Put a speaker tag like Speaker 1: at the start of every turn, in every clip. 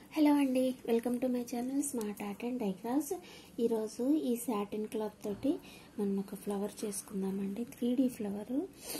Speaker 1: hello అండి welcome to my channel smart art and డైగ్రాస్ ఈరోజు ఈ సాటిన్ క్లాత్ తోటి మనం ఒక ఫ్లవర్ చేసుకుందామండి త్రీ డీ ఫ్లవరు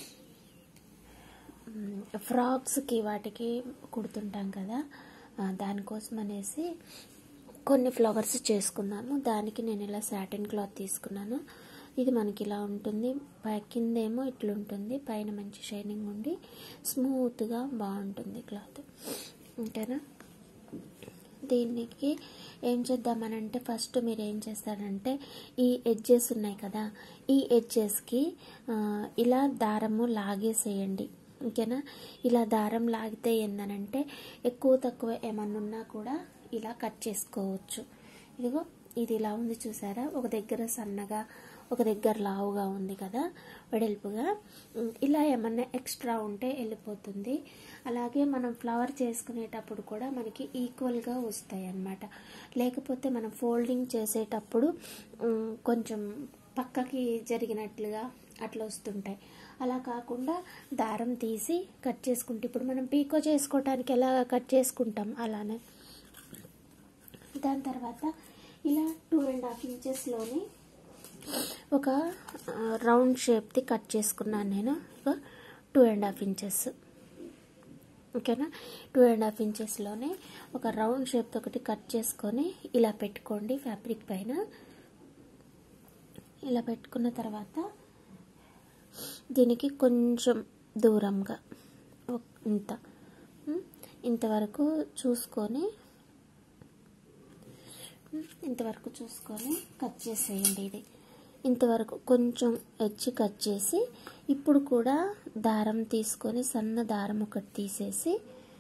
Speaker 1: ఫ్రాక్స్కి వాటికి కుడుతుంటాం కదా ఆ, దానికోసం అనేసి కొన్ని ఫ్లవర్స్ చేసుకున్నాను దానికి నేను ఇలా సాటిన్ క్లాత్ తీసుకున్నాను ఇది మనకి ఇలా ఉంటుంది పై కిందేమో ఇట్లుంటుంది పైన మంచి షైనింగ్ ఉండి స్మూత్గా బాగుంటుంది క్లాత్ ఓకేనా దీనికి ఏం చేద్దామనంటే ఫస్ట్ మీరు ఏం చేస్తారంటే ఈ ఎడ్జెస్ ఉన్నాయి కదా ఈ ఎడ్జెస్కి ఇలా దారము లాగేసేయండి ఓకేనా ఇలా దారం లాగితే ఏందనంటే ఎక్కువ తక్కువ ఏమన్నా ఉన్నా కూడా ఇలా కట్ చేసుకోవచ్చు ఇదిగో ఇది ఇలా ఉంది చూసారా ఒక దగ్గర సన్నగా ఒక దగ్గర లావుగా ఉంది కదా వెడల్పుగా ఉమ్, ఇలా ఏమన్నా ఎక్స్ట్రా ఉంటే వెళ్ళిపోతుంది అలాగే మనం ఫ్లవర్ చేసుకునేటప్పుడు కూడా మనకి ఈక్వల్గా వస్తాయి అన్నమాట లేకపోతే మనం ఫోల్డింగ్ చేసేటప్పుడు ఉమ్, కొంచెం పక్కకి జరిగినట్లుగా అట్లా వస్తుంటాయి అలా కాకుండా దారం తీసి కట్ చేసుకుంటే ఇప్పుడు మనం పీకో చేసుకోవటానికి ఎలా కట్ చేసుకుంటాం అలానే దాని తర్వాత ఇలా టూ అండ్ హాఫ్ ఇంచెస్లోని ఒక రౌండ్ షేప్ది కట్ చేసుకున్నాను నేను ఒక టూ అండ్ హాఫ్ ఇంచెస్ ఓకేనా టూ అండ్ హాఫ్ ఇంచెస్లోనే ఒక రౌండ్ షేప్ ఒకటి కట్ చేసుకొని ఇలా పెట్టుకోండి ఫ్యాబ్రిక్ పైన ఇలా పెట్టుకున్న తర్వాత దీనికి కొంచెం దూరంగా ఒక- ఇంత ఉమ్, ఇంతవరకు చూసుకొని ఉమ్, ఇంతవరకు చూసుకొని కట్ చేసేయండి ఇది ఇంతవరకు కొంచెం ఎడ్జ్ కట్ చేసి ఇప్పుడు కూడా దారం తీసుకొని సన్న దారం ఒకటి తీసేసి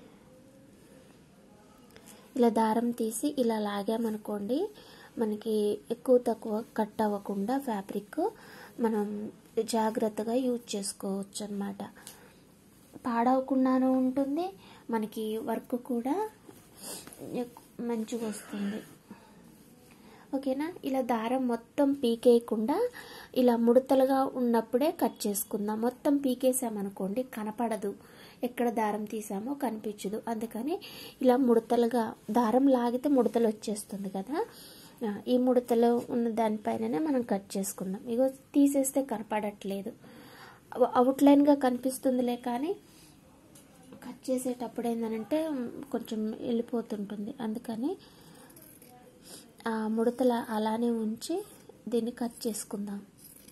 Speaker 1: ఇలా దారం తీసి ఇలా లాగామనుకోండి మనకి ఎక్కువ తక్కువ కట్ అవ్వకుండా ఫ్యాబ్రిక్ మనం జాగ్రత్తగా యూజ్ చేసుకోవచ్చు అనమాట పాడవకుండానూ ఉంటుంది మనకి వర్క్ కూడా ఎక్- మంచిగా వస్తుంది ఓకేనా ఇలా దారం మొత్తం పీకేయకుండా ఇలా ముడతలుగా ఉన్నప్పుడే కట్ చేసుకుందాం మొత్తం పీకేసామనుకోండి కనపడదు ఎక్కడ దారం తీసామో కనిపించదు అందుకని ఇలా ముడతలుగా దారం లాగితే ముడతలు వచ్చేస్తుంది కదా ఆ, ఈ ముడతలు ఉన్న దానిపైననే మనం కట్ చేసుకుందాం ఇగో తీసేస్తే కనపడట్లేదు అవుట్లైన్గా కనిపిస్తుందిలే కానీ కట్ చేసేటప్పుడు ఏంటంటే కొంచెం వెళ్ళిపోతుంటుంది అందుకని ఆ ముడతల అలానే ఉంచి దీన్ని కట్ చేసుకుందాం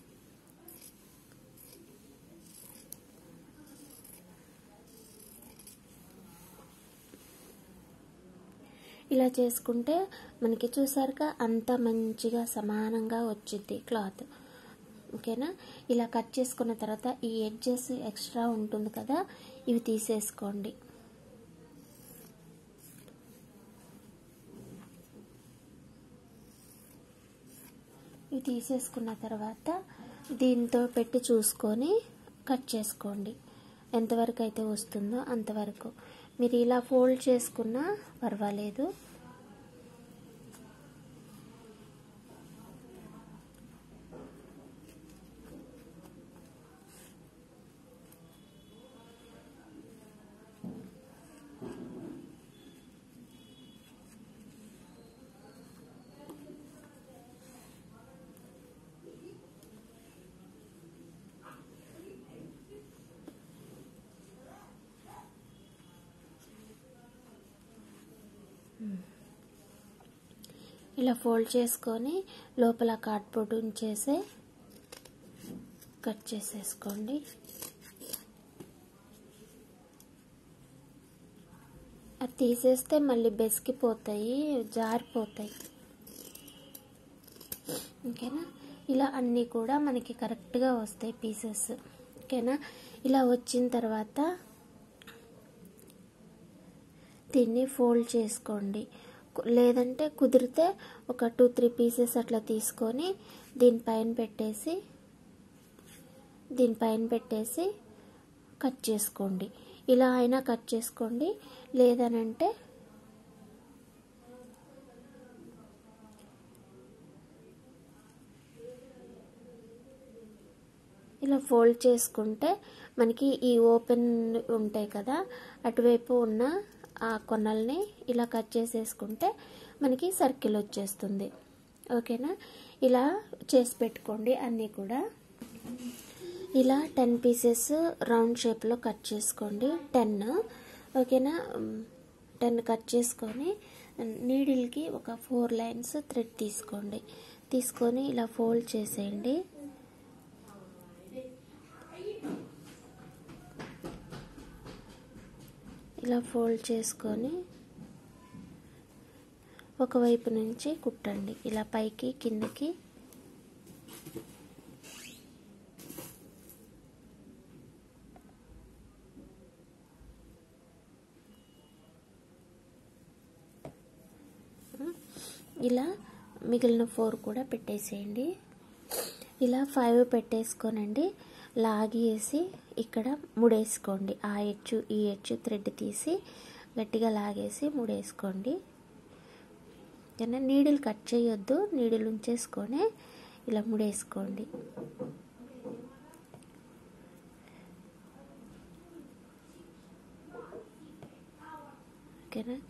Speaker 1: ఇలా చేసుకుంటే మనకి చూసారుగా అంత మంచిగా సమానంగా వచ్చింది క్లాత్ ఓకేనా ఇలా కట్ చేసుకున్న తర్వాత ఈ ఎడ్జెస్ ఎక్స్ట్రా ఉంటుంది కదా ఇవి తీసేసుకోండి ఇవి తీసేసుకున్న తర్వాత దీంతో పెట్టి చూసుకొని కట్ చేసుకోండి ఎంతవరకు అయితే వస్తుందో అంతవరకు మీరు ఇలా ఫోల్డ్ చేసుకున్నా పర్వాలేదు ఇలా ఫోల్డ్ చేసుకొని లోపల కార్డ్బోర్డ్ ఉంచేసే కట్ చేసేసుకోండి అది తీసేస్తే మళ్ళీ బెసికిపోతాయి జారిపోతాయి ఓకేనా ఇలా అన్నీ కూడా మనకి కరెక్ట్గా వస్తాయి పీసెస్ ఓకేనా ఇలా వచ్చిన తర్వాత దీన్ని ఫోల్డ్ చేసుకోండి కు- లేదంటే కుదిరితే ఒక టూ త్రీ పీసెస్ అట్లా తీసుకొని దీనిపైన పెట్టేసి దీనిపైన పెట్టేసి కట్ చేసుకోండి ఇలా అయినా కట్ చేసుకోండి లేదనంటే ఇలా ఫోల్డ్ చేసుకుంటే మనకి ఈ ఓపెన్ ఉంటాయి కదా అటువైపు ఉన్న ఆ కొనల్ని ఇలా కట్ చేసేసుకుంటే మనకి సర్కిల్ వచ్చేస్తుంది ఓకేనా ఇలా చేసి పెట్టుకోండి అన్నీ కూడా ఇలా టెన్ పీసెస్ రౌండ్ షేప్లో కట్ చేసుకోండి టెన్ ఓకేనా టెన్ కట్ చేసుకొని నీడిల్కి ఒక ఫోర్ లైన్స్ థ్రెడ్ తీసుకోండి తీసుకొని ఇలా ఫోల్డ్ చేసేయండి ఇలా ఫోల్డ్ చేసుకొని ఒకవైపు నుంచి కుట్టండి ఇలా పైకి కిందకి ఇలా మిగిలిన ఫోర్ కూడా పెట్టేసేయండి ఇలా ఫైవ్ పెట్టేసుకోనండి లాగేసి ఇక్కడ ముడేసుకోండి ఆ ఎచ్చు ఈ ఎచ్చు థ్రెడ్ తీసి గట్టిగా లాగేసి ముడేసుకోండి ఓకేనా నీడిల్ కట్ చేయొద్దు నీడిల్ ఉంచేసుకొని ఇలా ముడేసుకోండి ఓకేనా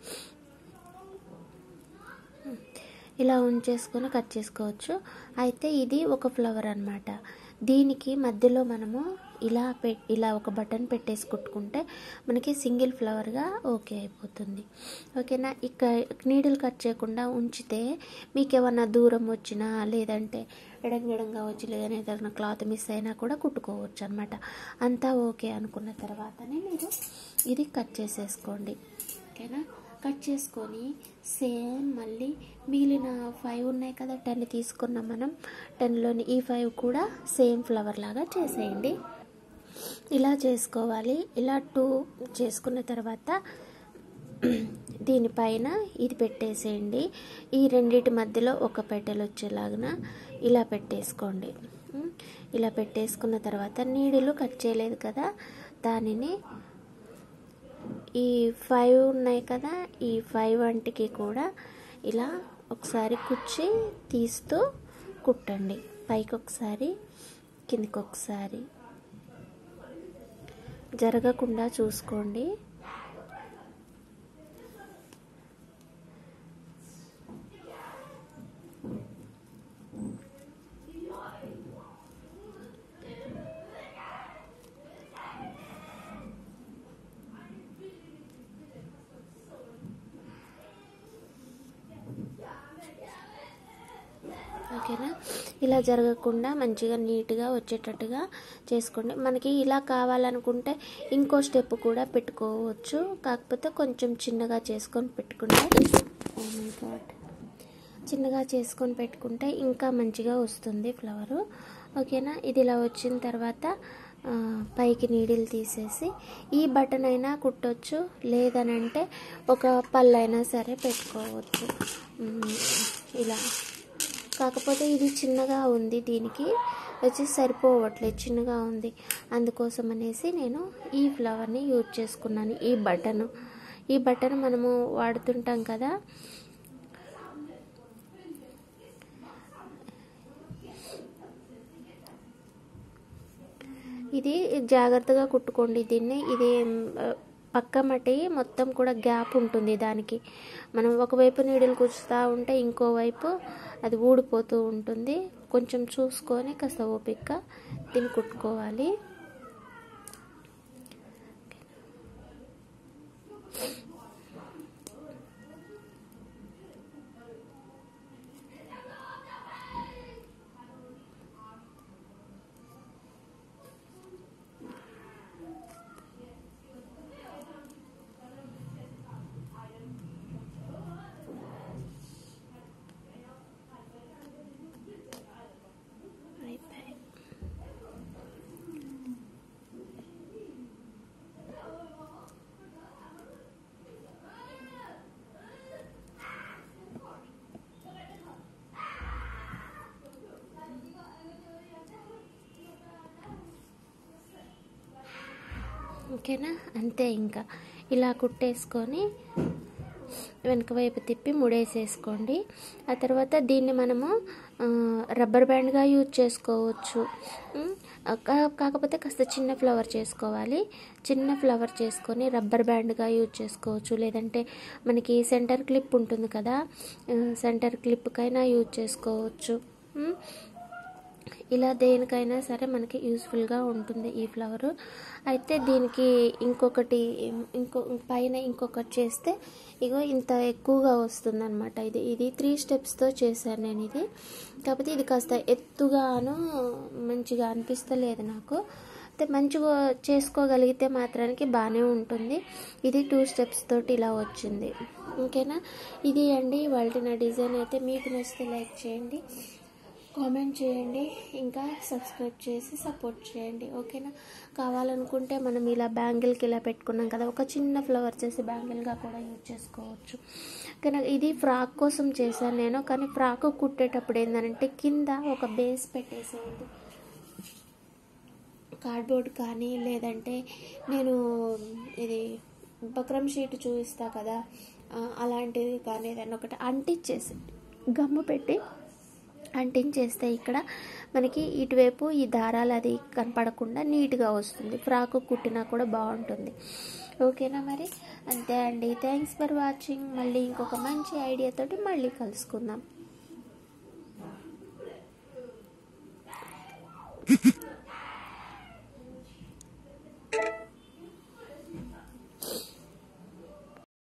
Speaker 1: ఇలా ఉంచేసుకొని కట్ చేసుకోవచ్చు అయితే ఇది ఒక ఫ్లవర్ అనమాట దీనికి మధ్యలో మనము ఇలా పె ఇలా ఒక బటన్ పెట్టేసి కుట్టుకుంటే మనకి సింగిల్ ఫ్లవర్గా ఓకే అయిపోతుంది ఓకేనా ఇక నీడిల్ కట్ చేయకుండా ఉంచితే మీకు ఏమన్నా దూరం వచ్చినా లేదంటే ఎడంగెడంగా వచ్చి లేదని ఏదైనా క్లాత్ మిస్ అయినా కూడా కుట్టుకోవచ్చు అనమాట అంతా ఓకే అనుకున్న తర్వాతనే మీరు ఇది కట్ చేసేసుకోండి ఓకేనా కట్ చేసుకొని సేమ్ మళ్ళీ మిగిలిన ఫైవ్ ఉన్నాయి కదా టెన్ తీసుకున్నాం మనం టెన్లోని ఈ ఫైవ్ కూడా సేమ్ ఫ్లవర్ లాగా చేసేయండి ఇలా చేసుకోవాలి ఇలా టూ చేసుకున్న తర్వాత దీనిపైన ఇది పెట్టేసేయండి ఈ రెండిటి మధ్యలో ఒక పెట్టెలు వచ్చేలాగా ఇలా పెట్టేసుకోండి ఇలా పెట్టేసుకున్న తర్వాత నీడిలు కట్ చేయలేదు కదా దానిని ఈ ఫైవ్ ఉన్నాయి కదా ఈ ఫైవ్ వంటికి కూడా ఇలా ఒకసారి కుచ్చి తీస్తూ కుట్టండి పైకి ఒకసారి కిందికి ఒకసారి జరగకుండా చూసుకోండి ఓకేనా ఇలా జరగకుండా మంచిగా నీట్గా వచ్చేటట్టుగా చేసుకోండి మనకి ఇలా కావాలనుకుంటే ఇంకో స్టెప్ కూడా పెట్టుకోవచ్చు కాకపోతే కొంచెం చిన్నగా చేసుకొని పెట్టుకుంటే ఓ మై గాడ్ చిన్నగా చేసుకొని పెట్టుకుంటే ఇంకా మంచిగా వస్తుంది ఫ్లవరు ఓకేనా ఇది ఇలా వచ్చిన తర్వాత ఆ, పైకి నీడిల్ తీసేసి ఈ బటన్ అయినా కుట్టొచ్చు లేదనంటే ఒక పళ్ళు అయినా సరే పెట్టుకోవచ్చు ఉమ్, ఇలా కాకపోతే ఇది చిన్నగా ఉంది దీనికి వచ్చి సరిపోవట్లేదు చిన్నగా ఉంది అందుకోసం అనేసి నేను ఈ ఫ్లవర్ని యూజ్ చేసుకున్నాను ఈ బటన్ ఈ బటన్ మనము వాడుతుంటాం కదా ఇది జాగ్రత్తగా కుట్టుకోండి దీన్ని ఇది ఆ, పక్క మటి మొత్తం కూడా గ్యాప్ ఉంటుంది దానికి మనం ఒకవైపు నీడిల్ కుచ్చుతూ ఉంటే ఇంకోవైపు అది ఊడిపోతూ ఉంటుంది కొంచెం చూసుకొని కాస్త ఓపిక దీన్ని కుట్టుకోవాలి అయిపోయి ఓకేనా అంతే ఇంకా ఇలా కుట్టేసుకొని వెనక వైపు తిప్పి ముడేసేసుకోండి ఆ తర్వాత దీన్ని మనము ఆ, రబ్బర్ బ్యాండ్గా యూజ్ చేసుకోవచ్చు ఉమ్, కా- కాకపోతే కాస్త చిన్న ఫ్లవర్ చేసుకోవాలి చిన్న ఫ్లవర్ చేసుకొని రబ్బర్ బ్యాండ్గా యూజ్ చేసుకోవచ్చు లేదంటే మనకి సెంటర్ క్లిప్ ఉంటుంది కదా ఆ, సెంటర్ క్లిప్కైనా యూజ్ చేసుకోవచ్చు ఉమ్, ఇలా దేనికైనా సరే మనకి యూస్ఫుల్గా ఉంటుంది ఈ ఫ్లవర్ అయితే దీనికి ఇంకొకటి ఇంకో పైన ఇంకొకటి చేస్తే ఇగో ఇంత ఎక్కువగా వస్తుంది అనమాట ఇది ఇది త్రీ స్టెప్స్తో చేశాను నేను ఇది కాకపోతే ఇది కాస్త ఎత్తుగాను మంచిగా అనిపిస్తలేదు నాకు అయితే మంచిగా చేసుకోగలిగితే మాత్రానికి బాగానే ఉంటుంది ఇది టూ స్టెప్స్ తోటి ఇలా వచ్చింది ఓకేనా ఇది అండి వాళ్ళ నా డిజైన్ అయితే మీకు నచ్చితే లైక్ చేయండి కామెంట్ చేయండి ఇంకా సబ్స్క్రైబ్ చేసి సపోర్ట్ చేయండి ఓకేనా కావాలనుకుంటే మనం ఇలా బ్యాంగిల్కి ఇలా పెట్టుకున్నాం కదా ఒక చిన్న ఫ్లవర్ చేసి బ్యాంగిల్గా కూడా యూజ్ చేసుకోవచ్చు కానీ ఇది ఫ్రాక్ కోసం చేశాను నేను కానీ ఫ్రాక్ కుట్టేటప్పుడు ఏంటంటే కింద ఒక బేస్ పెట్టేసేయండి కార్డ్బోర్డ్ కానీ లేదంటే నేను ఇది బక్రం షీట్ చూపిస్తా కదా ఆ, అలాంటిది కానీ ఏదైనా ఒకటి అంటించేసి గమ్ము పెట్టి అంటించేస్తే ఇక్కడ మనకి ఇటువైపు ఈ దారాలు అది కనపడకుండా నీట్గా వస్తుంది ఫ్రాక్ కుట్టినా కూడా బాగుంటుంది ఓకేనా మరి అంతే అండి థ్యాంక్స్ ఫర్ వాచింగ్ మళ్ళీ ఇంకొక మంచి ఐడియాతోటి మళ్ళీ కలుసుకుందాం